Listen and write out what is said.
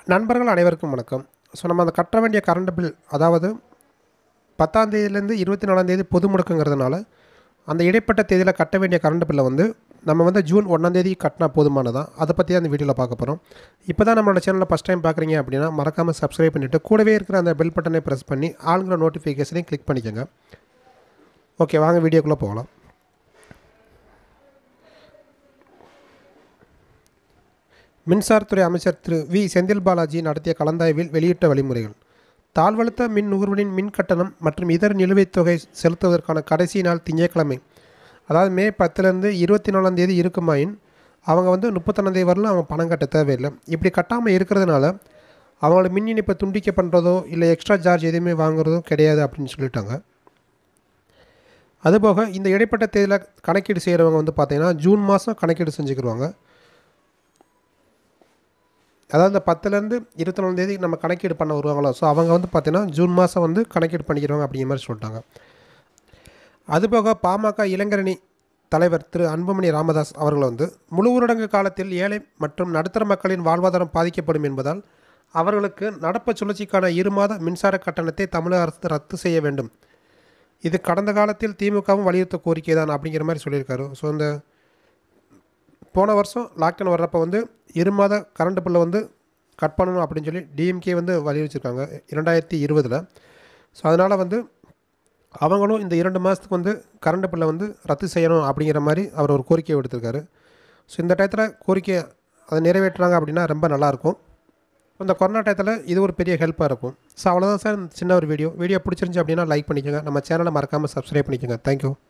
நண்பர்கள் அனைவருக்கும் வணக்கம் ஸோ நம்ம அந்த கட்ட வேண்டிய கரண்ட் பில் அதாவது பத்தாம் தேதியிலேருந்து இருபத்தி நாலாம் தேதி பொது முடக்குங்கிறதுனால அந்த இடைப்பட்ட தேதியில் கட்ட வேண்டிய கரண்ட் பில்லை வந்து நம்ம வந்து ஜூன் ஒன்றாம் தேதி கட்டினா போதுமானதான் அதை பற்றி தான் அந்த வீடியோவில் பார்க்க போகிறோம் இப்போ தான் நம்மளோட சேனலில் ஃபஸ்ட் டைம் பார்க்குறீங்க அப்படின்னா மறக்காமல் சப்ஸ்கிரைப் பண்ணிவிட்டு கூடவே இருக்கிற அந்த பெல் பட்டனை ப்ரெஸ் பண்ணி ஆளுங்கிற நோட்டிஃபிகேஷனையும் கிளிக் பண்ணிக்கோங்க ஓகே வாங்க வீடியோக்குள்ளே போகலாம் மின்சாரத்துறை அமைச்சர் திரு வி செந்தில் பாலாஜி நடத்திய கலந்தாய்வில் வெளியிட்ட வழிமுறைகள் தாழ்வழுத்த மின் நுகர்வோரின் மின் கட்டணம் மற்றும் இதர நிலுவைத் தொகை செலுத்துவதற்கான கடைசி நாள் திங்கட்கிழமை அதாவது மே பத்துலேருந்து இருபத்தி நாலாம் தேதி இருக்குமாயின் அவங்க வந்து முப்பத்தொன்னாம் தேதி வரலாம் அவங்க பணம் கட்ட தேவையில்லை இப்படி கட்டாமல் இருக்கிறதுனால அவங்களோட மின் இணைப்பை துண்டிக்க பண்ணுறதோ இல்லை எக்ஸ்ட்ரா சார்ஜ் எதுவுமே வாங்குறதோ கிடையாது அப்படின்னு சொல்லிட்டாங்க அதுபோக இந்த இடைப்பட்ட தேதியில் கணக்கீடு செய்கிறவங்க வந்து பார்த்திங்கன்னா ஜூன் மாதம் கணக்கீடு செஞ்சுக்கிடுவாங்க அதாவது இந்த பத்துலேருந்து இருபத்தி நாலாம் தேதி நம்ம கணக்கீடு பண்ண வருவாங்களோ ஸோ அவங்க வந்து பார்த்திங்கன்னா ஜூன் மாதம் வந்து கணக்கீடு பண்ணிக்கிறவங்க அப்படிங்கிற மாதிரி சொல்லிட்டாங்க அதுபோக பாமக இளைஞரணி தலைவர் திரு அன்புமணி ராமதாஸ் அவர்கள் வந்து முழு ஊரடங்கு காலத்தில் ஏழை மற்றும் நடுத்தர மக்களின் வாழ்வாதாரம் பாதிக்கப்படும் என்பதால் அவர்களுக்கு நடப்பு சுழற்சிக்கான இரு மாத மின்சார கட்டணத்தை தமிழக அரசு ரத்து செய்ய வேண்டும் இது கடந்த காலத்தில் திமுகவும் வலியுறுத்த கோரிக்கை தான் அப்படிங்கிற மாதிரி சொல்லியிருக்காரு ஸோ இந்த போன வருஷம் லாக்டவுன் வர்றப்போ வந்து இரு மாத கரண்ட் பில்லை வந்து கட் பண்ணணும் அப்படின்னு சொல்லி டிஎம்கே வந்து வலியுறுத்திருக்காங்க இரண்டாயிரத்தி இருபதில் ஸோ அதனால் வந்து அவங்களும் இந்த இரண்டு மாதத்துக்கு வந்து கரண்ட் பில்லை வந்து ரத்து செய்யணும் அப்படிங்கிற மாதிரி அவர் ஒரு கோரிக்கை விடுத்திருக்காரு ஸோ இந்த டயத்தில் கோரிக்கை அதை நிறைவேற்றுறாங்க அப்படின்னா ரொம்ப நல்லாயிருக்கும் இந்த கொரோனா டயத்தில் இது ஒரு பெரிய ஹெல்ப்பாக இருக்கும் ஸோ அவ்வளோதான் சார் சின்ன ஒரு வீடியோ வீடியோ பிடிச்சிருந்துச்சி அப்படின்னா லைக் பண்ணிக்கோங்க நம்ம சேனலை மறக்காமல் சப்ஸ்கிரைப் பண்ணிக்கோங்க தேங்க்யூ